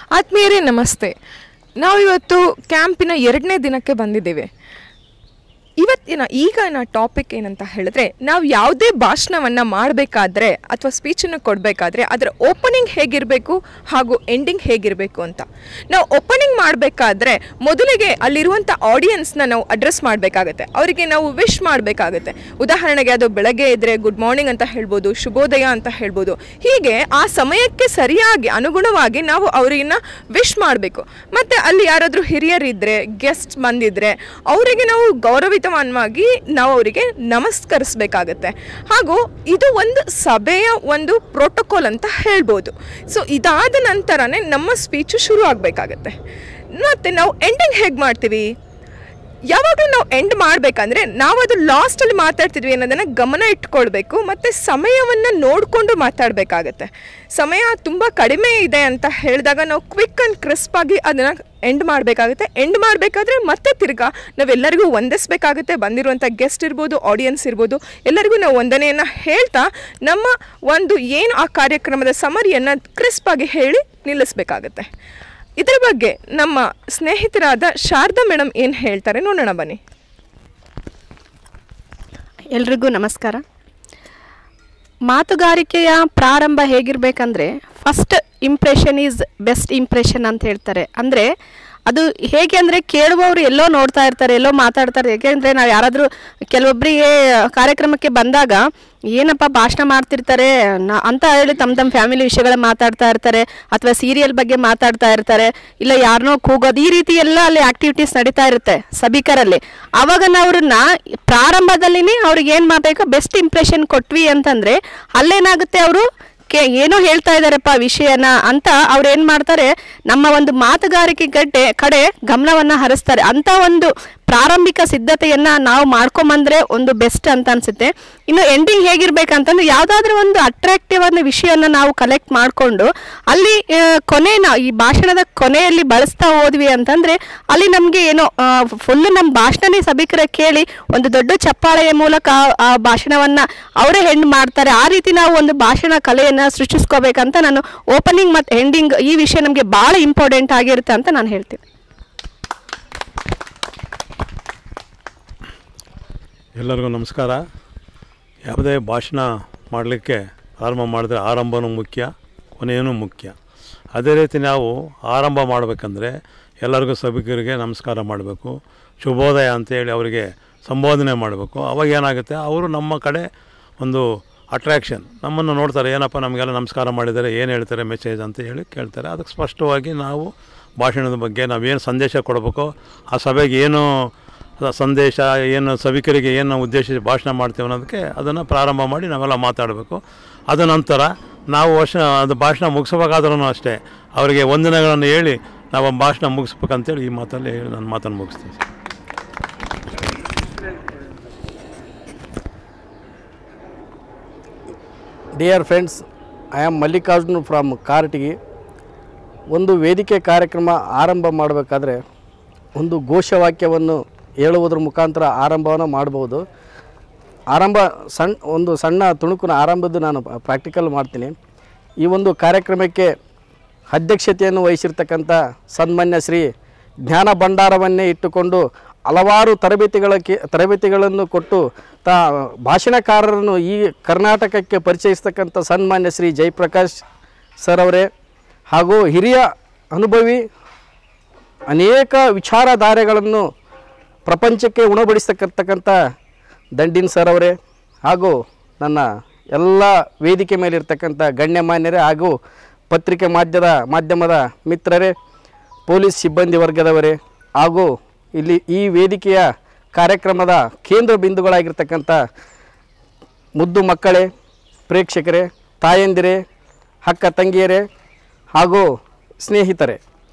ಆತ್ಮೀಯರೇ ನಮಸ್ತೆ ನಾವಿವತ್ತು ಕ್ಯಾಂಪಿನ ಎರಡನೇ ದಿನಕ್ಕೆ ಬಂದಿದ್ದೇವೆ ಇವತ್ತಿನ ಈಗಿನ ಟಾಪಿಕ್ ಏನಂತ ಹೇಳಿದ್ರೆ ನಾವು ಯಾವುದೇ ಭಾಷಣವನ್ನು ಮಾಡಬೇಕಾದ್ರೆ ಅಥವಾ ಸ್ಪೀಚನ್ನು ಕೊಡಬೇಕಾದ್ರೆ ಅದರ ಓಪನಿಂಗ್ ಹೇಗಿರಬೇಕು ಹಾಗೂ ಎಂಡಿಂಗ್ ಹೇಗಿರಬೇಕು ಅಂತ ನಾವು ಓಪನಿಂಗ್ ಮಾಡಬೇಕಾದ್ರೆ ಮೊದಲಿಗೆ ಅಲ್ಲಿರುವಂಥ ಆಡಿಯನ್ಸ್ನ ನಾವು ಅಡ್ರೆಸ್ ಮಾಡಬೇಕಾಗತ್ತೆ ಅವರಿಗೆ ನಾವು ವಿಶ್ ಮಾಡಬೇಕಾಗತ್ತೆ ಉದಾಹರಣೆಗೆ ಅದು ಬೆಳಗ್ಗೆ ಇದ್ದರೆ ಗುಡ್ ಮಾರ್ನಿಂಗ್ ಅಂತ ಹೇಳ್ಬೋದು ಶುಭೋದಯ ಅಂತ ಹೇಳ್ಬೋದು ಹೀಗೆ ಆ ಸಮಯಕ್ಕೆ ಸರಿಯಾಗಿ ಅನುಗುಣವಾಗಿ ನಾವು ಅವರನ್ನ ವಿಶ್ ಮಾಡಬೇಕು ಮತ್ತು ಅಲ್ಲಿ ಯಾರಾದರೂ ಹಿರಿಯರಿದ್ದರೆ ಗೆಸ್ಟ್ ಬಂದಿದ್ದರೆ ಅವರಿಗೆ ನಾವು ಗೌರವಿತವಾಗಿ ನಾವು ಅವರಿಗೆ ನಮಸ್ಕರಿಸಬೇಕಾಗತ್ತೆ ಹಾಗೂ ಇದು ಒಂದು ಸಭೆಯ ಒಂದು ಪ್ರೋಟೋಕಾಲ್ ಅಂತ ಹೇಳ್ಬೋದು ಸೊ ಇದಾದ ನಂತರನೇ ನಮ್ಮ ಸ್ಪೀಚು ಶುರು ಆಗಬೇಕಾಗತ್ತೆ ಮತ್ತು ನಾವು ಎಂಡಿಂಗ್ ಹೇಗೆ ಮಾಡ್ತೀವಿ ಯಾವಾಗಲೂ ನಾವು ಎಂಡ್ ಮಾಡಬೇಕಂದ್ರೆ ನಾವು ಅದು ಲಾಸ್ಟಲ್ಲಿ ಮಾತಾಡ್ತಿದ್ವಿ ಅನ್ನೋದನ್ನು ಗಮನ ಇಟ್ಕೊಳ್ಬೇಕು ಮತ್ತು ಸಮಯವನ್ನು ನೋಡಿಕೊಂಡು ಮಾತಾಡಬೇಕಾಗತ್ತೆ ಸಮಯ ತುಂಬ ಕಡಿಮೆ ಇದೆ ಅಂತ ಹೇಳಿದಾಗ ನಾವು ಕ್ವಿಕ್ ಆ್ಯಂಡ್ ಕ್ರಿಸ್ಪಾಗಿ ಅದನ್ನು ಎಂಡ್ ಮಾಡಬೇಕಾಗುತ್ತೆ ಎಂಡ್ ಮಾಡಬೇಕಾದ್ರೆ ಮತ್ತೆ ತಿರ್ಗಾ ನಾವೆಲ್ಲರಿಗೂ ವಂದಿಸಬೇಕಾಗುತ್ತೆ ಬಂದಿರುವಂಥ ಗೆಸ್ಟ್ ಇರ್ಬೋದು ಆಡಿಯನ್ಸ್ ಇರ್ಬೋದು ಎಲ್ಲರಿಗೂ ನಾವು ವಂದನೆಯನ್ನು ಹೇಳ್ತಾ ನಮ್ಮ ಒಂದು ಏನು ಆ ಕಾರ್ಯಕ್ರಮದ ಸಮರಿಯನ್ನು ಕ್ರಿಸ್ಪಾಗಿ ಹೇಳಿ ನಿಲ್ಲಿಸಬೇಕಾಗತ್ತೆ ಇದರ ಬಗ್ಗೆ ನಮ್ಮ ಸ್ನೇಹಿತರಾದ ಶಾರದಾ ಮೇಡಮ್ ಏನು ಹೇಳ್ತಾರೆ ನೋಡೋಣ ಬನ್ನಿ ಎಲ್ರಿಗೂ ನಮಸ್ಕಾರ ಮಾತುಗಾರಿಕೆಯ ಪ್ರಾರಂಭ ಹೇಗಿರಬೇಕಂದ್ರೆ first impression is best impression ಅಂತ ಹೇಳ್ತಾರೆ ಅಂದರೆ ಅದು ಹೇಗೆ ಅಂದರೆ ಕೇಳುವವರು ಎಲ್ಲೋ ನೋಡ್ತಾ ಇರ್ತಾರೆ ಎಲ್ಲೋ ಮಾತಾಡ್ತಾರೆ ಏಕೆಂದರೆ ನಾವು ಯಾರಾದರೂ ಕೆಲವೊಬ್ಬರಿಗೆ ಕಾರ್ಯಕ್ರಮಕ್ಕೆ ಬಂದಾಗ ಏನಪ್ಪ ಭಾಷಣ ಮಾಡ್ತಿರ್ತಾರೆ ನ- ಅಂತ ಹೇಳಿ ತಮ್ಮ ತಮ್ಮ ಫ್ಯಾಮಿಲಿ ವಿಷಯಗಳ ಮಾತಾಡ್ತಾ ಇರ್ತಾರೆ ಅಥವಾ ಸೀರಿಯಲ್ ಬಗ್ಗೆ ಮಾತಾಡ್ತಾ ಇರ್ತಾರೆ ಇಲ್ಲ ಯಾರನ್ನೋ ಕೂಗೋದು ಈ ರೀತಿ ಎಲ್ಲ ಅಲ್ಲಿ ಆಕ್ಟಿವಿಟೀಸ್ ನಡೀತಾ ಇರುತ್ತೆ ಸಭಿಕರಲ್ಲಿ ಆವಾಗ ನಾವು ಅವ್ರನ್ನ ಪ್ರಾರಂಭದಲ್ಲಿನೇ ಅವ್ರಿಗೆ ಏನು ಮಾಡಬೇಕು ಬೆಸ್ಟ್ ಇಂಪ್ರೆಷನ್ ಕೊಟ್ವಿ ಅಂತಂದರೆ ಅಲ್ಲೇನಾಗುತ್ತೆ ಅವರು ಕೆ ಏನೋ ಹೇಳ್ತಾ ಇದ್ದಾರಪ್ಪ ವಿಷಯನ ಅಂತ ಅವ್ರು ಏನು ಮಾಡ್ತಾರೆ ನಮ್ಮ ಒಂದು ಮಾತುಗಾರಿಕೆ ಗಡ್ಡೆ ಕಡೆ ಗಮನವನ್ನು ಹರಿಸ್ತಾರೆ ಅಂತ ಒಂದು ಪ್ರಾರಂಭಿಕ ಸಿದ್ಧತೆಯನ್ನು ನಾವು ಮಾಡ್ಕೊಂಬಂದ್ರೆ ಒಂದು ಬೆಸ್ಟ್ ಅಂತ ಅನಿಸುತ್ತೆ ಇನ್ನು ಎಂಡಿಂಗ್ ಹೇಗಿರ್ಬೇಕಂತಂದ್ರೆ ಯಾವುದಾದ್ರೂ ಒಂದು ಅಟ್ರಾಕ್ಟಿವ್ ಅನ್ನೋ ವಿಷಯವನ್ನು ನಾವು ಕಲೆಕ್ಟ್ ಮಾಡಿಕೊಂಡು ಅಲ್ಲಿ ಆ, ಕೊನೆನ ಈ ಭಾಷಣದ ಕೊನೆಯಲ್ಲಿ ಬಳಸ್ತಾ ಹೋದ್ವಿ ಅಂತಂದರೆ ಅಲ್ಲಿ ನಮಗೆ ಏನೋ ಫುಲ್ ನಮ್ಮ ಭಾಷಣನೇ ಸಭಿಕರ ಕೇಳಿ ಒಂದು ದೊಡ್ಡ ಚಪ್ಪಾಳೆಯ ಮೂಲಕ ಆ- ಆ ಭಾಷಣವನ್ನು ಅವರೇ ಹೆಣ್ಣು ಮಾಡ್ತಾರೆ ಆ ರೀತಿ ನಾವು ಒಂದು ಭಾಷಣ ಕಲೆಯನ್ನು ಸೃಷ್ಟಿಸ್ಕೋಬೇಕಂತ ನಾನು ಓಪನಿಂಗ್ ಮತ್ತು ಎಂಡಿಂಗ್ ಈ ವಿಷಯ ನಮಗೆ ಭಾಳ ಇಂಪಾರ್ಟೆಂಟ್ ಆಗಿರುತ್ತೆ ಅಂತ ನಾನು ಹೇಳ್ತೀನಿ ಎಲ್ಲರಿಗೂ ನಮಸ್ಕಾರ ಯಾವುದೇ ಭಾಷಣ ಮಾಡಲಿಕ್ಕೆ ಪ್ರಾರಂಭ ಮಾಡಿದ್ರೆ ಆರಂಭನೂ ಮುಖ್ಯ ಕೊನೆಯೂ ಮುಖ್ಯ ಅದೇ ರೀತಿ ನಾವು ಆರಂಭ ಮಾಡಬೇಕಂದ್ರೆ ಎಲ್ಲರಿಗೂ ಸಭಿಕರಿಗೆ ನಮಸ್ಕಾರ ಮಾಡಬೇಕು ಶುಭೋದಯ ಅಂತೇಳಿ ಅವರಿಗೆ ಸಂಬೋಧನೆ ಮಾಡಬೇಕು ಅವಾಗ ಏನಾಗುತ್ತೆ ಅವರು ನಮ್ಮ ಕಡೆ ಒಂದು ಅಟ್ರ್ಯಾಕ್ಷನ್ ನಮ್ಮನ್ನು ನೋಡ್ತಾರೆ ಏನಪ್ಪ ನಮಗೆಲ್ಲ ನಮಸ್ಕಾರ ಮಾಡಿದ್ದಾರೆ ಏನು ಹೇಳ್ತಾರೆ ಮೆಸೇಜ್ ಅಂತ ಹೇಳಿ ಕೇಳ್ತಾರೆ ಅದಕ್ಕೆ ಸ್ಪಷ್ಟವಾಗಿ ನಾವು ಭಾಷಣದ ಬಗ್ಗೆ ನಾವೇನು ಸಂದೇಶ ಕೊಡಬೇಕೋ ಆ ಸಭೆಗೆ ಏನು ಸ- ಸಂದೇಶ ಏನು ಸಭಿಕರಿಗೆ ಏನು ನಾವು ಉದ್ದೇಶಿಸಿ ಭಾಷಣ ಮಾಡ್ತೀವಿ ಅನ್ನೋದಕ್ಕೆ ಅದನ್ನು ಪ್ರಾರಂಭ ಮಾಡಿ ನಾವೆಲ್ಲ ಮಾತಾಡಬೇಕು ಅದ ನಂತರ ನಾವು ವರ್ಷ ಅದು ಭಾಷಣ ಮುಗಿಸ್ಬೇಕಾದ್ರೂ ಅಷ್ಟೇ ಅವರಿಗೆ ವಂದನೆಗಳನ್ನು ಹೇಳಿ ನಾವು ಆ ಭಾಷಣ ಮುಗಿಸ್ಬೇಕಂತೇಳಿ ಈ ಮಾತಲ್ಲಿ ಹೇಳಿ ನಾನು ಮಾತನ್ನು ಮುಗಿಸ್ತೀನಿ dear friends I am Mallikarjun from ಕಾರ್ಟಿಗಿ ಒಂದು ವೇದಿಕೆ ಕಾರ್ಯಕ್ರಮ ಆರಂಭ ಮಾಡಬೇಕಾದ್ರೆ ಒಂದು ಘೋಷವಾಕ್ಯವನ್ನು ಹೇಳುವುದರ ಮುಖಾಂತರ ಆರಂಭವನ್ನು ಮಾಡ್ಬೋದು ಆರಂಭ ಸಣ್ಣ ಒಂದು ಸಣ್ಣ ತುಣುಕಿನ ಆರಂಭದ್ದು ನಾನು ಪ್ರಾಕ್ಟಿಕಲ್ ಮಾಡ್ತೀನಿ ಈ ಒಂದು ಕಾರ್ಯಕ್ರಮಕ್ಕೆ ಅಧ್ಯಕ್ಷತೆಯನ್ನು ವಹಿಸಿರ್ತಕ್ಕಂಥ ಸನ್ಮಾನ್ಯ ಶ್ರೀ ಜ್ಞಾನ ಭಂಡಾರವನ್ನೇ ಇಟ್ಟುಕೊಂಡು ಹಲವಾರು ತರಬೇತಿಗಳ ತರಬೇತಿಗಳನ್ನು ಕೊಟ್ಟು ತಾ ಭಾಷಣಕಾರರನ್ನು ಈ ಕರ್ನಾಟಕಕ್ಕೆ ಪರಿಚಯಿಸ್ತಕ್ಕಂಥ ಸನ್ಮಾನ್ಯ ಶ್ರೀ ಜಯಪ್ರಕಾಶ್ ಸರ್ ಅವರೇ ಹಾಗೂ ಹಿರಿಯ ಅನುಭವಿ ಅನೇಕ ವಿಚಾರಧಾರೆಗಳನ್ನು ಪ್ರಪಂಚಕ್ಕೆ ಉಣಬಡಿಸ್ತಕ್ಕಂಥ ದಂಡಿನ್ ಸರ್ ಅವರೇ ಹಾಗೂ ನನ್ನ ಎಲ್ಲ ವೇದಿಕೆ ಮೇಲಿರ್ತಕ್ಕಂಥ ಗಣ್ಯಮಾನ್ಯರೇ ಹಾಗೂ ಪತ್ರಿಕೆ ಮಾಧ್ಯಮದ ಮಾಧ್ಯಮದ ಮಿತ್ರರೇ ಪೊಲೀಸ್ ಸಿಬ್ಬಂದಿ ವರ್ಗದವರೇ ಹಾಗೂ ಇಲ್ಲಿ ಈ ವೇದಿಕೆಯ ಕಾರ್ಯಕ್ರಮದ ಕೇಂದ್ರ ಬಿಂದುಗಳಾಗಿರ್ತಕ್ಕಂಥ ಮುದ್ದು ಮಕ್ಕಳೇ ಪ್ರೇಕ್ಷಕರೇ ತಾಯಂದಿರೇ ಅಕ್ಕ ತಂಗಿಯರೇ ಹಾಗೂ ಸ್ನೇಹಿತರೆ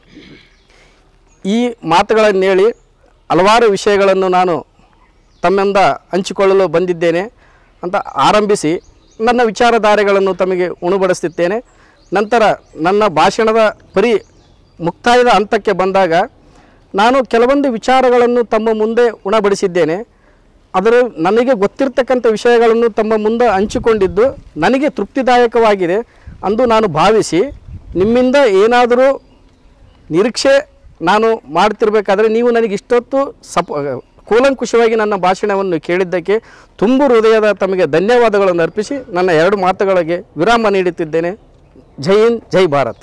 ಈ ಮಾತುಗಳನ್ನು ಹೇಳಿ ಹಲವಾರು ವಿಷಯಗಳನ್ನು ನಾನು ತಮ್ಮಿಂದ ಹಂಚಿಕೊಳ್ಳಲು ಬಂದಿದ್ದೇನೆ ಅಂತ ಆರಂಭಿಸಿ ನನ್ನ ವಿಚಾರಧಾರೆಗಳನ್ನು ತಮಗೆ ಉಣಬಡಿಸುತ್ತೇನೆ ನಂತರ ನನ್ನ ಭಾಷಣದ ಪರಿ ಮುಕ್ತಾಯದ ಹಂತಕ್ಕೆ ಬಂದಾಗ ನಾನು ಕೆಲವೊಂದು ವಿಚಾರಗಳನ್ನು ತಮ್ಮ ಮುಂದೆ ಉಣಬಡಿಸಿದ್ದೇನೆ ಅದರ ನನಗೆ ಗೊತ್ತಿರ್ತಕ್ಕಂಥ ವಿಷಯಗಳನ್ನು ತಮ್ಮ ಮುಂದೆ ಹಂಚಿಕೊಂಡಿದ್ದು ನನಗೆ ತೃಪ್ತಿದಾಯಕವಾಗಿದೆ ಅಂದು ನಾನು ಭಾವಿಸಿ ನಿಮ್ಮಿಂದ ಏನಾದರೂ ನಿರೀಕ್ಷೆ ನಾನು ಮಾಡ್ತಿರ್ಬೇಕಾದ್ರೆ ನೀವು ನನಗೆ ಇಷ್ಟೊತ್ತು ಸಪ ಕೂಲಂಕುಷವಾಗಿ ನನ್ನ ಭಾಷಣವನ್ನು ಕೇಳಿದ್ದಕ್ಕೆ ತುಂಬು ಹೃದಯದ ತಮಗೆ ಧನ್ಯವಾದಗಳನ್ನು ಅರ್ಪಿಸಿ ನನ್ನ ಎರಡು ಮಾತುಗಳಿಗೆ ವಿರಾಮ ನೀಡುತ್ತಿದ್ದೇನೆ ಜೈ ಹಿಂದ್ ಜೈ ಭಾರತ್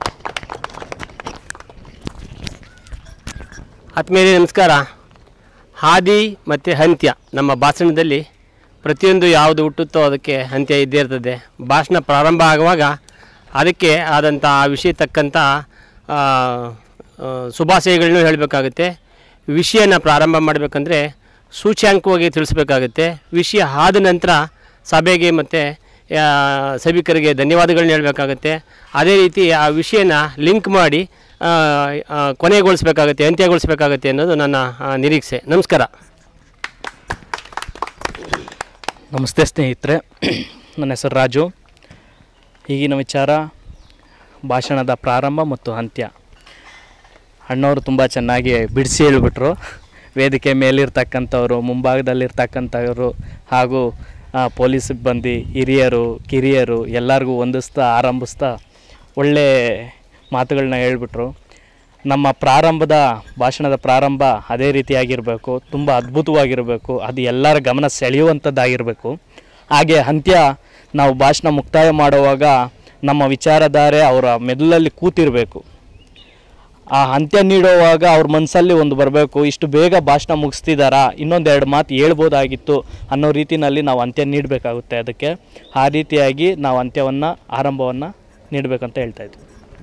ಆತ್ಮೀಯರೇ ನಮಸ್ಕಾರ ಹಾದಿ ಮತ್ತು ಅಂತ್ಯ ನಮ್ಮ ಭಾಷಣದಲ್ಲಿ ಪ್ರತಿಯೊಂದು ಯಾವುದು ಹುಟ್ಟುತ್ತೋ ಅದಕ್ಕೆ ಅಂತ್ಯ ಇದ್ದೇ ಇರ್ತದೆ ಭಾಷಣ ಪ್ರಾರಂಭ ಆಗುವಾಗ ಅದಕ್ಕೆ ಆದಂಥ ಆ ವಿಷಯ ತಕ್ಕಂಥ ಆ, ಆ, ಶುಭಾಶಯಗಳನ್ನೂ ಹೇಳಬೇಕಾಗುತ್ತೆ ವಿಷಯನ ಪ್ರಾರಂಭ ಮಾಡಬೇಕಂದ್ರೆ ಸೂಚ್ಯಾಂಕವಾಗಿ ತಿಳಿಸ್ಬೇಕಾಗುತ್ತೆ ವಿಷಯ ಆದ ನಂತರ ಸಭೆಗೆ ಮತ್ತು ಸಭಿಕರಿಗೆ ಧನ್ಯವಾದಗಳನ್ನ ಹೇಳಬೇಕಾಗತ್ತೆ ಅದೇ ರೀತಿ ಆ ವಿಷಯನ ಲಿಂಕ್ ಮಾಡಿ ಆ, ಆ, ಕೊನೆಗೊಳಿಸ್ಬೇಕಾಗತ್ತೆ ಅಂತ್ಯಗೊಳಿಸ್ಬೇಕಾಗತ್ತೆ ಅನ್ನೋದು ನನ್ನ ಆ, ನಿರೀಕ್ಷೆ ನಮಸ್ಕಾರ ನಮಸ್ತೆ ಸ್ನೇಹಿತರೆ ನನ್ನ ಹೆಸರು ರಾಜು ಈಗಿನ ವಿಚಾರ ಭಾಷಣದ ಪ್ರಾರಂಭ ಮತ್ತು ಅಂತ್ಯ ಅಣ್ಣವರು ತುಂಬ ಚೆನ್ನಾಗಿ ಬಿಡಿಸಿ ಹೇಳಿಬಿಟ್ರು ವೇದಿಕೆ ಮೇಲಿರ್ತಕ್ಕಂಥವ್ರು ಮುಂಭಾಗದಲ್ಲಿರ್ತಕ್ಕಂಥವ್ರು ಹಾಗೂ ಆ, ಪೊಲೀಸ್ ಸಿಬ್ಬಂದಿ ಹಿರಿಯರು ಕಿರಿಯರು ಎಲ್ಲರಿಗೂ ಹೊಂದಿಸ್ತಾ ಆರಂಭಿಸ್ತಾ ಒಳ್ಳೆ ಮಾತುಗಳನ್ನ ಹೇಳ್ಬಿಟ್ರು ನಮ್ಮ ಪ್ರಾರಂಭದ ಭಾಷಣದ ಪ್ರಾರಂಭ ಅದೇ ರೀತಿಯಾಗಿರಬೇಕು ತುಂಬ ಅದ್ಭುತವಾಗಿರಬೇಕು ಅದು ಎಲ್ಲರ ಗಮನ ಸೆಳೆಯುವಂಥದ್ದಾಗಿರಬೇಕು ಹಾಗೆ ಅಂತ್ಯ ನಾವು ಭಾಷಣ ಮುಕ್ತಾಯ ಮಾಡುವಾಗ ನಮ್ಮ ವಿಚಾರಧಾರೆ ಅವರ ಮೆದುಳಲ್ಲಿ ಕೂತಿರಬೇಕು ಆ ಅಂತ್ಯ ನೀಡುವಾಗ ಅವ್ರ ಮನಸ್ಸಲ್ಲಿ ಒಂದು ಬರಬೇಕು ಇಷ್ಟು ಬೇಗ ಭಾಷಣ ಮುಗಿಸ್ತಿದ್ದಾರಾ ಇನ್ನೊಂದೆರಡು ಮಾತು ಹೇಳ್ಬೋದಾಗಿತ್ತು ಅನ್ನೋ ರೀತಿಯಲ್ಲಿ ನಾವು ಅಂತ್ಯ ನೀಡಬೇಕಾಗುತ್ತೆ ಅದಕ್ಕೆ ಆ ರೀತಿಯಾಗಿ ನಾವು ಅಂತ್ಯವನ್ನು ಆರಂಭವನ್ನು ನೀಡಬೇಕಂತ ಹೇಳ್ತಾ ಇದ್ವಿ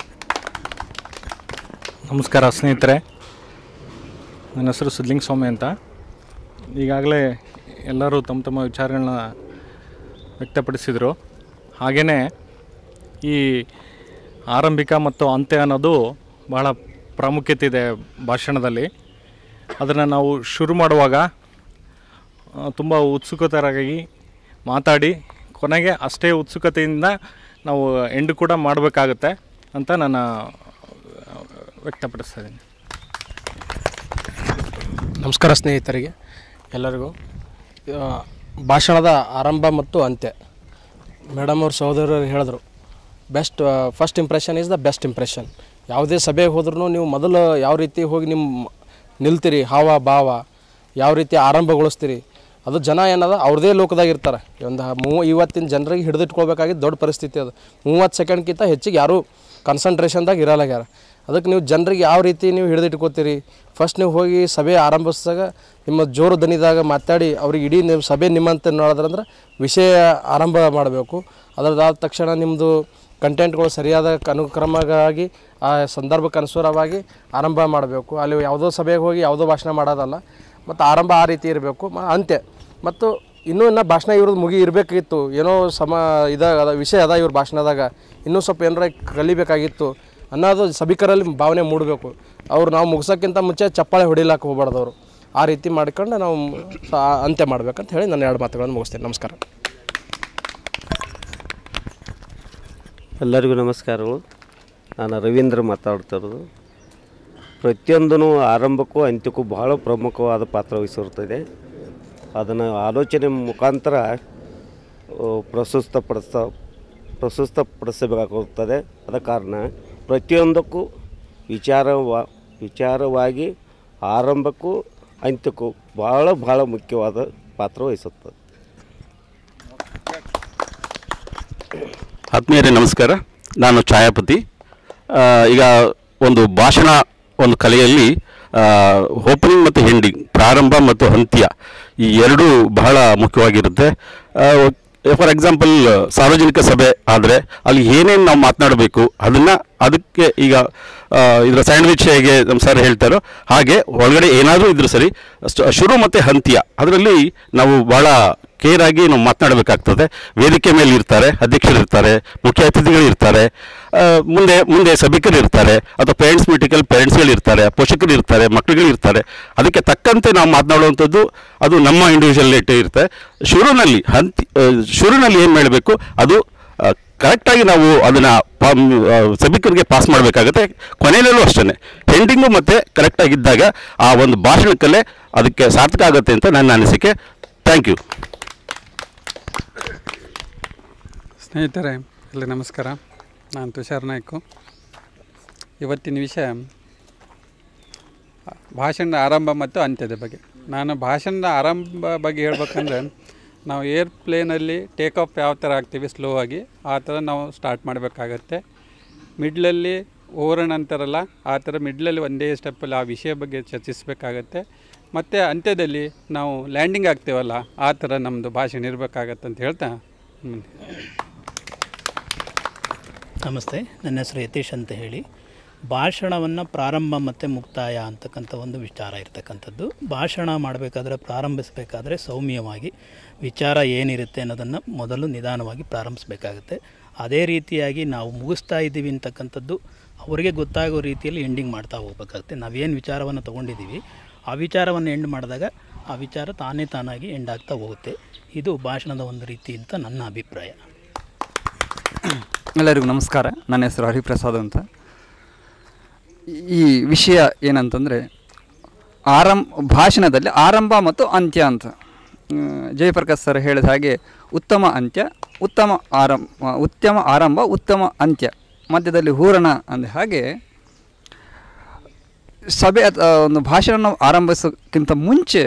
ನಮಸ್ಕಾರ ಸ್ನೇಹಿತರೆ ನನ್ನ ಹೆಸರು ಸಿದ್ಲಿಂಗ ಸ್ವಾಮಿ ಅಂತ ಈಗಾಗಲೇ ಎಲ್ಲರೂ ತಮ್ಮ ತಮ್ಮ ವಿಚಾರಗಳನ್ನ ವ್ಯಕ್ತಪಡಿಸಿದರು ಹಾಗೆಯೇ ಈ ಆರಂಭಿಕ ಮತ್ತು ಅಂತ್ಯ ಅನ್ನೋದು ಬಹಳ ಪ್ರಾಮುಖ್ಯತೆ ಇದೆ ಭಾಷಣದಲ್ಲಿ ಅದನ್ನು ನಾವು ಶುರು ಮಾಡುವಾಗ ತುಂಬ ಉತ್ಸುಕತರಾಗಿ ಮಾತಾಡಿ ಕೊನೆಗೆ ಅಷ್ಟೇ ಉತ್ಸುಕತೆಯಿಂದ ನಾವು ಎಂಡ್ ಕೂಡ ಮಾಡಬೇಕಾಗುತ್ತೆ ಅಂತ ನನ್ನ ವ್ಯಕ್ತಪಡಿಸ್ತಾ ಇದ್ದೀನಿ ನಮಸ್ಕಾರ ಸ್ನೇಹಿತರಿಗೆ ಎಲ್ಲರಿಗೂ ಆ, ಭಾಷಣದ ಆರಂಭ ಮತ್ತು ಅಂತ್ಯ ಮೇಡಮ್ ಅವ್ರ ಸಹೋದರರು ಹೇಳಿದ್ರು best first impression is the best impression ಯಾವುದೇ ಸಭೆಗೆ ಹೋದ್ರೂ ನೀವು ಮೊದಲು ಯಾವ ರೀತಿ ಹೋಗಿ ನಿಮ್ಮ ನಿಲ್ತೀರಿ ಹಾವ ಭಾವ ಯಾವ ರೀತಿ ಆರಂಭಗೊಳಿಸ್ತೀರಿ ಅದು ಜನ ಏನದ ಅವ್ರದೇ ಲೋಕದಾಗ ಇರ್ತಾರೆ ಒಂದು ಮೂವ ಇವತ್ತಿನ ಜನರಿಗೆ ಹಿಡಿದಿಟ್ಕೊಳ್ಬೇಕಾಗಿದ್ದು ದೊಡ್ಡ ಪರಿಸ್ಥಿತಿ ಅದು ಮೂವತ್ತು ಸೆಕೆಂಡ್ಗಿಂತ ಹೆಚ್ಚಿಗೆ ಯಾರೂ ಕಾನ್ಸಂಟ್ರೇಷನ್ದಾಗ ಇರಲ್ಲಾಗ್ಯಾರ ಅದಕ್ಕೆ ನೀವು ಜನರಿಗೆ ಯಾವ ರೀತಿ ನೀವು ಹಿಡಿದಿಟ್ಕೋತೀರಿ ಫಸ್ಟ್ ನೀವು ಹೋಗಿ ಸಭೆ ಆರಂಭಿಸಿದಾಗ ನಿಮ್ಮ ಜೋರು ದನಿದಾಗ ಮಾತಾಡಿ ಅವ್ರಿಗೆ ಇಡೀ ನಿಮ್ಮ ಸಭೆ ನಿಮ್ಮಂತ ನೋಡಿದ್ರಂದ್ರೆ ವಿಷಯ ಆರಂಭ ಮಾಡಬೇಕು ಅದರದಾದ ತಕ್ಷಣ ನಿಮ್ಮದು ಕಂಟೆಂಟ್ಗಳು ಸರಿಯಾದ ಅನುಕ್ರಮವಾಗಿ ಆ ಸಂದರ್ಭಕ್ಕೆ ಅನುಸಾರವಾಗಿ ಆರಂಭ ಮಾಡಬೇಕು ಅಲ್ಲಿ ಯಾವುದೋ ಸಭೆಗೆ ಹೋಗಿ ಯಾವುದೋ ಭಾಷಣ ಮಾಡೋದಲ್ಲ ಮತ್ತು ಆರಂಭ ಆ ರೀತಿ ಇರಬೇಕು ಮ ಅಂತ್ಯ ಮತ್ತು ಇನ್ನೂ ಇನ್ನೂ ಭಾಷಣ ಇವ್ರದ್ದು ಮುಗಿ ಇರಬೇಕಿತ್ತು ಏನೋ ಸಮ ಇದಾಗ ಅದ ವಿಷಯ ಅದ ಇವ್ರ ಭಾಷಣದಾಗ ಇನ್ನೂ ಸ್ವಲ್ಪ ಏನಾರ ಕಲಿಬೇಕಾಗಿತ್ತು ಅನ್ನೋದು ಸಭಿಕರಲ್ಲಿ ಭಾವನೆ ಮೂಡಬೇಕು ಅವ್ರು ನಾವು ಮುಗಿಸೋಕ್ಕಿಂತ ಮುಂಚೆ ಚಪ್ಪಾಳೆ ಹೊಡಿಲಾಕ ಹೋಗ್ಬಾರ್ದು ಅವರು ಆ ರೀತಿ ಮಾಡ್ಕೊಂಡು ನಾವು ಸ- ಅಂತ್ಯ ಮಾಡ್ಬೇಕಂತ ಹೇಳಿ ನಾನು ಎರಡು ಮಾತುಗಳನ್ನು ಮುಗಿಸ್ತೇನೆ ನಮಸ್ಕಾರ ಎಲ್ಲರಿಗೂ ನಮಸ್ಕಾರಗಳು ನಾನು ರವೀಂದ್ರ ಮಾತಾಡ್ತಿರೋದು ಪ್ರತಿಯೊಂದೂ ಆರಂಭಕ್ಕೂ ಅಂತ್ಯಕ್ಕೂ ಬಹಳ ಪ್ರಮುಖವಾದ ಪಾತ್ರ ವಹಿಸಿರುತ್ತದೆ ಅದನ್ನು ಆಲೋಚನೆ ಮುಖಾಂತರ ಆ, ಪ್ರಸ್ತುತಪಡಿಸ ಪ್ರಸ್ತುತಪಡಿಸಬೇಕಾಗುತ್ತದೆ ಆದ ಕಾರಣ ಪ್ರತಿಯೊಂದಕ್ಕೂ ವಿಚಾರವ ವಿಚಾರವಾಗಿ ಆರಂಭಕ್ಕೂ ಅಂತ್ಯಕ್ಕೂ ಭಾಳ ಭಾಳ ಮುಖ್ಯವಾದ ಪಾತ್ರ ವಹಿಸುತ್ತದೆ ಆತ್ಮೀಯರೇ ನಮಸ್ಕಾರ ನಾನು ಛಾಯಾಪತಿ ಆ, ಈಗ ಒಂದು ಭಾಷಣ ಒಂದು ಕಲೆಯಲ್ಲಿ ಓಪನಿಂಗ್ ಮತ್ತು ಎಂಡಿಂಗ್ ಪ್ರಾರಂಭ ಮತ್ತು ಅಂತ್ಯ ಈ ಎರಡೂ ಬಹಳ ಮುಖ್ಯವಾಗಿರುತ್ತೆ ಫಾರ್ ಎಕ್ಸಾಂಪಲ್ ಸಾರ್ವಜನಿಕ ಸಭೆ ಆದರೆ ಅಲ್ಲಿ ಏನೇನು ನಾವು ಮಾತನಾಡಬೇಕು ಅದನ್ನು ಅದಕ್ಕೆ ಈಗ ಆ, ಇದರ ಸ್ಯಾಂಡ್ವಿಚ್ ಹೇಗೆ ನಮ್ಮ ಸರ್ ಹೇಳ್ತಾರೋ ಹಾಗೆ ಒಳಗಡೆ ಏನಾದರೂ ಇದ್ರೂ ಸರಿ ಸ್ಟ್- ಶುರು ಮತ್ತು ಅಂತ್ಯ ಅದರಲ್ಲಿ ನಾವು ಭಾಳ ಕೇರ್ ಆಗಿ ನಾವು ಮಾತನಾಡಬೇಕಾಗ್ತದೆ ವೇದಿಕೆ ಮೇಲೆ ಇರ್ತಾರೆ ಅಧ್ಯಕ್ಷರು ಇರ್ತಾರೆ ಮುಖ್ಯ ಅತಿಥಿಗಳು ಇರ್ತಾರೆ ಆ, ಮುಂದೆ ಮುಂದೆ ಸಭಿಕರು ಇರ್ತಾರೆ ಅಥವಾ ಪೇರೆಂಟ್ಸ್ ಮೀಟಿಂಗಲ್ಲಿ ಪೇರೆಂಟ್ಸ್ಗಳು ಇರ್ತಾರೆ ಪೋಷಕರು ಇರ್ತಾರೆ ಮಕ್ಕಳುಗಳು ಇರ್ತಾರೆ ಅದಕ್ಕೆ ತಕ್ಕಂತೆ ನಾವು ಮಾತನಾಡುವಂಥದ್ದು ಅದು ನಮ್ಮ ಇಂಡಿವಿಜುವಲಿಟಿ ಇರುತ್ತೆ ಶುರುನಲ್ಲಿ ಹಂತಿ ಆ, ಶುರುನಲ್ಲಿ ಏನು ಮಾಡಬೇಕು ಅದು ಕರೆಕ್ಟಾಗಿ ನಾವು ಅದನ್ನು ಸಭಿಕರಿಗೆ ಪಾಸ್ ಮಾಡಬೇಕಾಗತ್ತೆ ಕೊನೆಯಲ್ಲೂ ಅಷ್ಟೇ ಹೆಂಡಿಂಗು ಮತ್ತು ಕರೆಕ್ಟಾಗಿದ್ದಾಗ ಆ ಒಂದು ಭಾಷಣಕ್ಕಲ್ಲೇ ಅದಕ್ಕೆ ಸಾರ್ಥಕ ಆಗುತ್ತೆ ಅಂತ ನನ್ನ ಅನಿಸಿಕೆ ಥ್ಯಾಂಕ್ ಯು ಸ್ನೇಹಿತರೆ ಎಲ್ಲ ನಮಸ್ಕಾರ ನಾನು ತುಷಾರ್ ನಾಯ್ಕು ಇವತ್ತಿನ ವಿಷಯ ಭಾಷಣದ ಆರಂಭ ಮತ್ತು ಅಂತ್ಯದ ಬಗ್ಗೆ ನಾನು ಭಾಷಣದ ಆರಂಭ ಬಗ್ಗೆ ಹೇಳ್ಬೇಕಂದ್ರೆ ನಾವು ಏರ್ಪ್ಲೇನಲ್ಲಿ ಟೇಕ್ ಆಫ್ ಯಾವ ಥರ ಆಗ್ತೀವಿ ಸ್ಲೋ ಆಗಿ ಆ ಥರ ನಾವು ಸ್ಟಾರ್ಟ್ ಮಾಡಬೇಕಾಗತ್ತೆ ಮಿಡ್ಲಲ್ಲಿ ಓವರನ್ ಅಂತಾರಲ್ಲ ಆ ಥರ ಮಿಡ್ಲಲ್ಲಿ ಒಂದೇ ಸ್ಟೆಪ್ಪಲ್ಲಿ ಆ ವಿಷಯ ಬಗ್ಗೆ ಚರ್ಚಿಸಬೇಕಾಗತ್ತೆ ಮತ್ತು ಅಂತ್ಯದಲ್ಲಿ ನಾವು ಲ್ಯಾಂಡಿಂಗ್ ಆಗ್ತೇವಲ್ಲ ಆ ಥರ ನಮ್ಮದು ಭಾಷಣ ಇರಬೇಕಾಗತ್ತೆ ಅಂತ ಹೇಳ್ತಾ ಹ್ಮ್. ನಮಸ್ತೆ ನನ್ನ ಹೆಸರು ಯತೀಶ್ ಅಂತ ಹೇಳಿ ಭಾಷಣವನ್ನು ಪ್ರಾರಂಭ ಮತ್ತು ಮುಕ್ತಾಯ ಅಂತಕ್ಕಂಥ ಒಂದು ವಿಚಾರ ಇರತಕ್ಕಂಥದ್ದು ಭಾಷಣ ಮಾಡಬೇಕಾದ್ರೆ ಪ್ರಾರಂಭಿಸಬೇಕಾದ್ರೆ ಸೌಮ್ಯವಾಗಿ ವಿಚಾರ ಏನಿರುತ್ತೆ ಅನ್ನೋದನ್ನು ಮೊದಲು ನಿಧಾನವಾಗಿ ಪ್ರಾರಂಭಿಸಬೇಕಾಗುತ್ತೆ ಅದೇ ರೀತಿಯಾಗಿ ನಾವು ಮುಗಿಸ್ತಾ ಇದ್ದೀವಿ ಅಂತಕ್ಕಂಥದ್ದು ಅವರಿಗೆ ಗೊತ್ತಾಗೋ ರೀತಿಯಲ್ಲಿ ಎಂಡಿಂಗ್ ಮಾಡ್ತಾ ಹೋಗ್ಬೇಕಾಗುತ್ತೆ ನಾವೇನು ವಿಚಾರವನ್ನು ತೊಗೊಂಡಿದ್ದೀವಿ ಆ ವಿಚಾರವನ್ನು ಎಂಡ್ ಮಾಡಿದಾಗ ಆ ವಿಚಾರ ತಾನೇ ತಾನಾಗಿ ಎಂಡ್ ಆಗ್ತಾ ಹೋಗುತ್ತೆ ಇದು ಭಾಷಣದ ಒಂದು ರೀತಿ ಅಂತ ನನ್ನ ಅಭಿಪ್ರಾಯ ಎಲ್ಲರಿಗೂ ನಮಸ್ಕಾರ ನನ್ನ ಹೆಸರು ಹರಿಪ್ರಸಾದ್ ಅಂತ ಈ ವಿಷಯ ಏನಂತಂದರೆ ಆರಂಭ ಭಾಷಣದಲ್ಲಿ ಆರಂಭ ಮತ್ತು ಅಂತ್ಯ ಅಂತ ಹ್ಮ್, ಜಯಪ್ರಕಾಶ್ ಸರ್ ಹೇಳಿದ ಹಾಗೆ ಉತ್ತಮ ಅಂತ್ಯ ಉತ್ತಮ ಆರಂಭ ಉತ್ತಮ ಆರಂಭ ಉತ್ತಮ ಅಂತ್ಯ ಮಧ್ಯದಲ್ಲಿ ಹೂರಣ ಅಂದ ಹಾಗೆ ಸಭೆ ಅಥವಾ ಒಂದು ಭಾಷಣ ಆರಂಭಿಸೋಕ್ಕಿಂತ ಮುಂಚೆ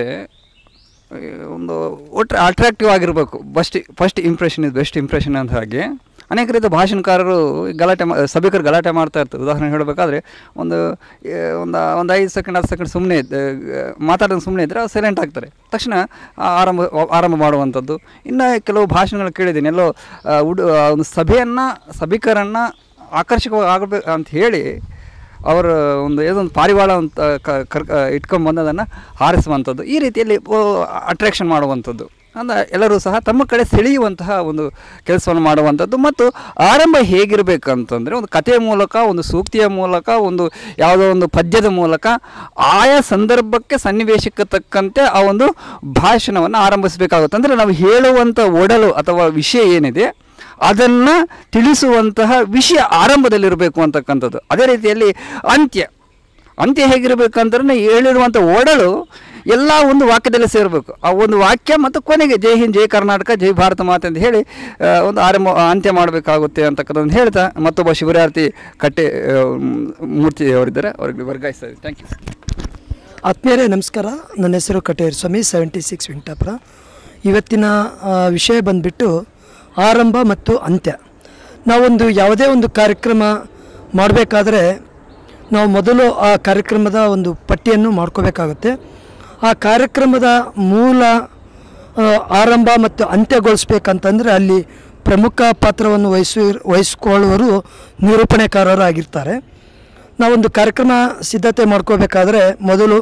ಆ, ಒಂದು ಒಟ್ಟು ಅಟ್ರಾಕ್ಟಿವ್ ಆಗಿರಬೇಕು first first impression is best impression ಅಂತ ಹಾಗೆ ಅನೇಕ ರೀತಿಯ ಭಾಷಣಕಾರರು ಗಲಾಟೆ ಮಾ ಸಭಿಕರು ಗಲಾಟೆ ಮಾಡ್ತಾ ಇರ್ತಾರೆ ಉದಾಹರಣೆ ಹೇಳಬೇಕಾದ್ರೆ ಒಂದು ಏ, ಒಂದು ಒಂದು ಐದು ಸೆಕೆಂಡ್ ಹತ್ತು ಸೆಕೆಂಡ್ ಸುಮ್ಮನೆ ಮಾತಾಡೋದು ಸುಮ್ಮನೆ ಇದ್ದರೆ ಸೈಲೆಂಟ್ ಆಗ್ತಾರೆ ತಕ್ಷಣ ಆ ಆರಂಭ ಆರಂಭ ಮಾಡುವಂಥದ್ದು ಇನ್ನು ಕೆಲವು ಭಾಷಣಗಳು ಕೇಳಿದ್ದೀನಿ ಎಲ್ಲೋ ಆ, ಉಡು ಆ ಒಂದು ಸಭೆಯನ್ನು ಸಭಿಕರನ್ನು ಆಕರ್ಷಕವಾಗಿ ಆಗಬೇಕು ಅಂತ ಹೇಳಿ ಅವರ ಒಂದು ಏನೋ ಒಂದು ಪಾರಿವಾಳ ಅಂತ ಕ- ಕರ್ ಇಟ್ಕೊಂಡು ಬಂದದನ್ನು ಹಾರಿಸುವಂಥದ್ದು ಈ ರೀತಿಯಲ್ಲಿ ಅಟ್ರಾಕ್ಷನ್ ಮಾಡುವಂಥದ್ದು ಅಂದರೆ ಎಲ್ಲರೂ ಸಹ ತಮ್ಮ ಕಡೆ ಸೆಳೆಯುವಂತಹ ಒಂದು ಕೆಲಸವನ್ನು ಮಾಡುವಂಥದ್ದು ಮತ್ತು ಆರಂಭ ಹೇಗಿರಬೇಕಂತಂದರೆ ಒಂದು ಕಥೆಯ ಮೂಲಕ ಒಂದು ಸೂಕ್ತಿಯ ಮೂಲಕ ಒಂದು ಯಾವುದೋ ಒಂದು ಪದ್ಯದ ಮೂಲಕ ಆಯಾ ಸಂದರ್ಭಕ್ಕೆ ಸನ್ನಿವೇಶಕ್ಕೆ ತಕ್ಕಂತೆ ಆ ಒಂದು ಭಾಷಣವನ್ನು ಆರಂಭಿಸಬೇಕಾಗುತ್ತೆ ಅಂದರೆ ನಾವು ಹೇಳುವಂಥ ಒಡಲು ಅಥವಾ ವಿಷಯ ಏನಿದೆ ಅದನ್ನು ತಿಳಿಸುವಂತಹ ವಿಷಯ ಆರಂಭದಲ್ಲಿರಬೇಕು ಅಂತಕ್ಕಂಥದ್ದು ಅದೇ ರೀತಿಯಲ್ಲಿ ಅಂತ್ಯ ಅಂತ್ಯ ಹೇಗಿರಬೇಕಂದ್ರೆ ಹೇಳಿರುವಂಥ ಒಡಲು ಎಲ್ಲ ಒಂದು ವಾಕ್ಯದಲ್ಲಿ ಸೇರಬೇಕು ಆ ಒಂದು ವಾಕ್ಯ ಮತ್ತು ಕೊನೆಗೆ ಜೈ ಹಿಂದ್ ಜೈ ಕರ್ನಾಟಕ ಜೈ ಭಾರತ ಮಾತೆ ಅಂತ ಹೇಳಿ ಆ, ಒಂದು ಆರಂಭ ಅಂತ್ಯ ಮಾಡಬೇಕಾಗುತ್ತೆ ಅಂತಕ್ಕಂಥದ್ದು ಹೇಳ್ತಾ ಮತ್ತೊಬ್ಬ ಶಿವರಾರ್ಥಿ ಕಟ್ಟೆ ಆ, ಮೂರ್ತಿ ಅವರಿದ್ದಾರೆ ಅವ್ರಿಗೆ ವರ್ಗಾಯಿಸ್ತಾ ಇದ್ದೀನಿ ಥ್ಯಾಂಕ್ ಯು ಆತ್ಮೀಯರೇ ನಮಸ್ಕಾರ ನನ್ನ ಹೆಸರು ಕಟೇರ್ ಸ್ವಾಮಿ ಸೆವೆಂಟಿ ಸಿಕ್ಸ್ ವೆಂಕಟಾಪುರ ಇವತ್ತಿನ ಆ, ವಿಷಯ ಬಂದ್ಬಿಟ್ಟು ಆರಂಭ ಮತ್ತು ಅಂತ್ಯ ನಾವೊಂದು ಯಾವುದೇ ಒಂದು ಕಾರ್ಯಕ್ರಮ ಮಾಡಬೇಕಾದ್ರೆ ನಾವು ಮೊದಲು ಆ ಕಾರ್ಯಕ್ರಮದ ಒಂದು ಪಟ್ಟಿಯನ್ನು ಮಾಡ್ಕೋಬೇಕಾಗುತ್ತೆ ಆ ಕಾರ್ಯಕ್ರಮದ ಮೂಲ ಆ, ಆರಂಭ ಮತ್ತು ಅಂತ್ಯಗೊಳಿಸ್ಬೇಕಂತಂದರೆ ಅಲ್ಲಿ ಪ್ರಮುಖ ಪಾತ್ರವನ್ನು ವಹಿಸಿ ವಹಿಸ್ಕೊಳ್ಳುವರು ನಿರೂಪಣೆಕಾರರು ಆಗಿರ್ತಾರೆ ನಾವೊಂದು ಕಾರ್ಯಕ್ರಮ ಸಿದ್ಧತೆ ಮಾಡ್ಕೋಬೇಕಾದ್ರೆ ಮೊದಲು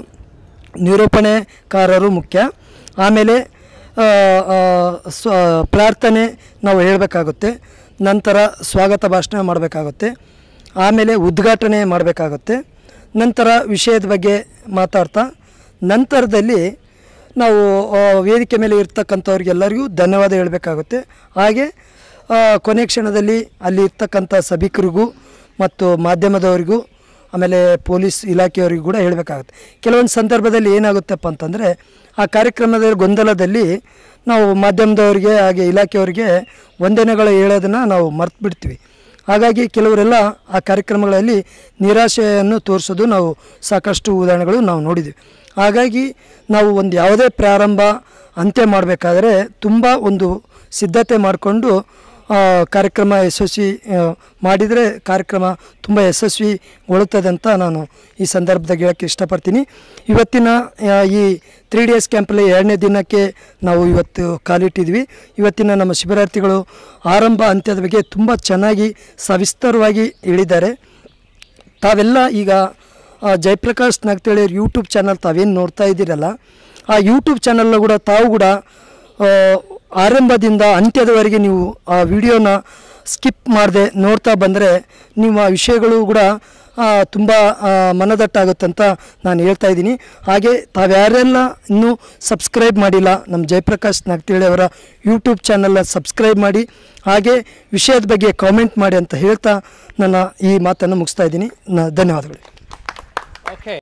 ನಿರೂಪಣೆಕಾರರು ಮುಖ್ಯ ಆಮೇಲೆ ಆ, ಆ, ಸ್ವ ಪ್ರಾರ್ಥನೆ ನಾವು ಹೇಳಬೇಕಾಗುತ್ತೆ ನಂತರ ಸ್ವಾಗತ ಭಾಷಣ ಮಾಡಬೇಕಾಗುತ್ತೆ ಆಮೇಲೆ ಉದ್ಘಾಟನೆ ಮಾಡಬೇಕಾಗುತ್ತೆ ನಂತರ ವಿಷಯದ ಬಗ್ಗೆ ಮಾತಾಡ್ತಾ ನಂತರದಲ್ಲಿ ನಾವು ಆ, ವೇದಿಕೆ ಮೇಲೆ ಇರ್ತಕ್ಕಂಥವ್ರಿಗೆಲ್ಲರಿಗೂ ಧನ್ಯವಾದ ಹೇಳಬೇಕಾಗುತ್ತೆ ಹಾಗೆ ಆ, ಕೊನೆ ಕ್ಷಣದಲ್ಲಿ ಅಲ್ಲಿ ಇರ್ತಕ್ಕಂಥ ಸಭಿಕರಿಗೂ ಮತ್ತು ಮಾಧ್ಯಮದವರಿಗೂ ಆಮೇಲೆ ಪೊಲೀಸ್ ಇಲಾಖೆಯವರಿಗೂ ಕೂಡ ಹೇಳಬೇಕಾಗುತ್ತೆ ಕೆಲವೊಂದು ಸಂದರ್ಭದಲ್ಲಿ ಏನಾಗುತ್ತಪ್ಪ ಅಂತಂದರೆ ಆ ಕಾರ್ಯಕ್ರಮದ ಗೊಂದಲದಲ್ಲಿ ನಾವು ಮಾಧ್ಯಮದವರಿಗೆ ಹಾಗೆ ಇಲಾಖೆಯವರಿಗೆ ವಂದನೆಗಳು ಹೇಳೋದನ್ನು ನಾವು ಮರ್ತು ಬಿಡ್ತೀವಿ ಹಾಗಾಗಿ ಕೆಲವರೆಲ್ಲ ಆ ಕಾರ್ಯಕ್ರಮಗಳಲ್ಲಿ ನಿರಾಶೆಯನ್ನು ತೋರಿಸೋದು ನಾವು ಸಾಕಷ್ಟು ಉದಾಹರಣೆಗಳು ನಾವು ನೋಡಿದ್ದೀವಿ ಹಾಗಾಗಿ ನಾವು ಒಂದು ಯಾವುದೇ ಪ್ರಾರಂಭ ಅಂತ್ಯ ಮಾಡಬೇಕಾದ್ರೆ ತುಂಬ ಒಂದು ಸಿದ್ಧತೆ ಮಾಡಿಕೊಂಡು ಆ, ಕಾರ್ಯಕ್ರಮ ಯಶಸ್ವಿ ಆ, ಮಾಡಿದರೆ ಕಾರ್ಯಕ್ರಮ ತುಂಬ ಯಶಸ್ವಿಗೊಳ್ಳುತ್ತದೆ ಅಂತ ನಾನು ಈ ಸಂದರ್ಭದಾಗ ಹೇಳೋಕ್ಕೆ ಇಷ್ಟಪಡ್ತೀನಿ ಇವತ್ತಿನ ಆ, ಈ ತ್ರೀ ಡೇಸ್ ಕ್ಯಾಂಪಲ್ಲಿ ಎರಡನೇ ದಿನಕ್ಕೆ ನಾವು ಇವತ್ತು ಕಾಲಿಟ್ಟಿದ್ವಿ ಇವತ್ತಿನ ನಮ್ಮ ಶಿಬಿರಾರ್ಥಿಗಳು ಆರಂಭ ಅಂತ್ಯದ ಬಗ್ಗೆ ತುಂಬ ಚೆನ್ನಾಗಿ ಸವಿಸ್ತರವಾಗಿ ಹೇಳಿದ್ದಾರೆ ತಾವೆಲ್ಲ ಈಗ ಆ, ಜಯಪ್ರಕಾಶ್ ನಾಗ್ತೇಳಿಯವ್ರ ಯೂಟ್ಯೂಬ್ ಚಾನಲ್ ತಾವೇನು ನೋಡ್ತಾ ಇದ್ದೀರಲ್ಲ ಆ ಯೂಟ್ಯೂಬ್ ಚಾನಲ್ನ ಕೂಡ ತಾವು ಕೂಡ ಆ, ಆರಂಭದಿಂದ ಅಂತ್ಯದವರೆಗೆ ನೀವು ಆ ವಿಡಿಯೋನ ಸ್ಕಿಪ್ ಮಾಡದೆ ನೋಡ್ತಾ ಬಂದರೆ ನಿಮ್ಮ ವಿಷಯಗಳು ಕೂಡ ತುಂಬ ಮನದಟ್ಟಾಗುತ್ತೆ ಅಂತ ನಾನು ಹೇಳ್ತಾ ಇದ್ದೀನಿ ಹಾಗೆ ತಾವ್ಯಾರೆಲ್ಲ ಇನ್ನೂ ಸಬ್ಸ್ಕ್ರೈಬ್ ಮಾಡಿಲ್ಲ ನಮ್ಮ ಜಯಪ್ರಕಾಶ್ ನಾಗ್ತೇಳಿ ಅವರ ಯೂಟ್ಯೂಬ್ ಚಾನಲ್ನ ಸಬ್ಸ್ಕ್ರೈಬ್ ಮಾಡಿ ಹಾಗೆ ವಿಷಯದ ಬಗ್ಗೆ ಕಾಮೆಂಟ್ ಮಾಡಿ ಅಂತ ಹೇಳ್ತಾ ನನ್ನ ಈ ಮಾತನ್ನು ಮುಗಿಸ್ತಾ ಇದ್ದೀನಿ ನ ಧನ್ಯವಾದಗಳು